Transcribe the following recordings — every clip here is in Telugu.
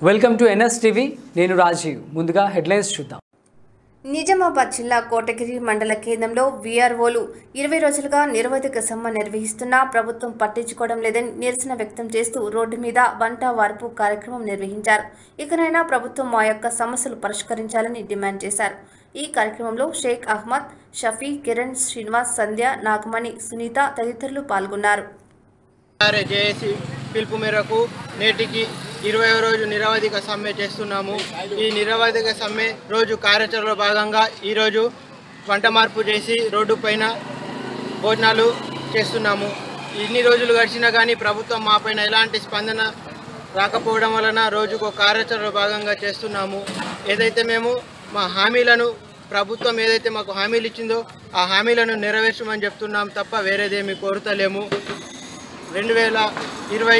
వెల్కమ్ టు ఎన్ఎస్ టీవీ నేను రాజీవ్ ముందుగా హెడ్లైన్స్ చూద్దాం నిజామాబాద్ జిల్లా కోటగిరి మండల కేంద్రంలో వీఆర్ఓలు ఇరవై రోజులుగా నిరవధిక సమ్మె నిర్వహిస్తున్నా ప్రభుత్వం పట్టించుకోవడం లేదని నిరసన వ్యక్తం చేస్తూ రోడ్డు మీద వంట వార్పు కార్యక్రమం నిర్వహించారు ఇకనైనా ప్రభుత్వం మా యొక్క సమస్యలు పరిష్కరించాలని డిమాండ్ చేశారు ఈ కార్యక్రమంలో షేక్ అహ్మద్ షఫీ కిరణ్ శ్రీనివాస్ సంధ్య నాగమణి సునీత తదితరులు పాల్గొన్నారు ఆర్ఏ జేఏసీ పిలుపు మేరకు నేటికి ఇరవై రోజు నిరవధిక సమ్మె చేస్తున్నాము ఈ నిరవధిక సమ్మె రోజు కార్యాచరణలో భాగంగా ఈరోజు వంట మార్పు చేసి రోడ్డు పైన భోజనాలు చేస్తున్నాము ఇన్ని రోజులు గడిచినా కానీ ప్రభుత్వం మా పైన ఎలాంటి స్పందన రాకపోవడం వలన రోజుకు ఒక కార్యాచరణలో భాగంగా చేస్తున్నాము ఏదైతే మేము మా హామీలను ప్రభుత్వం ఏదైతే మాకు హామీలు ఇచ్చిందో ఆ హామీలను నెరవేర్చమని చెప్తున్నాం తప్ప వేరేదేమీ కోరుతలేము రెండు వేల ఇరవై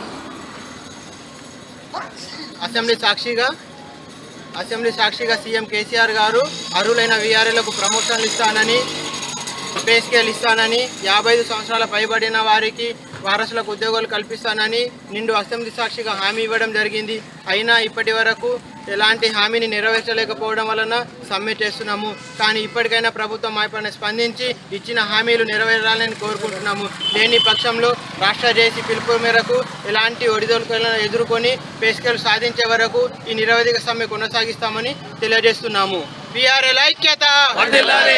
అసెంబ్లీ సాక్షిగా అసెంబ్లీ సాక్షిగా సీఎం కేసీఆర్ గారు అర్హులైన వీఆర్ఏలకు ప్రమోషన్లు ఇస్తానని పే స్కేల్ ఇస్తానని యాభై ఐదు సంవత్సరాల పైబడిన వారికి వారసులకు ఉద్యోగాలు కల్పిస్తానని నిండు అసెంబ్లీ సాక్షిగా హామీ ఇవ్వడం జరిగింది అయినా ఇప్పటి వరకు ఎలాంటి హామీని నెరవేర్చలేకపోవడం వలన సమ్మె చేస్తున్నాము కానీ ఇప్పటికైనా ప్రభుత్వం మా పైన స్పందించి ఇచ్చిన హామీలు నెరవేరాలని కోరుకుంటున్నాము లేని పక్షంలో రాష్ట్ర జేసీ పిలుపు మేరకు ఎలాంటి ఒడిదొడుకులను ఎదుర్కొని పేస్కేలు సాధించే వరకు ఈ నిరవధిక సమ్మె కొనసాగిస్తామని తెలియజేస్తున్నాము పిఆర్ఎల్ ఐక్యత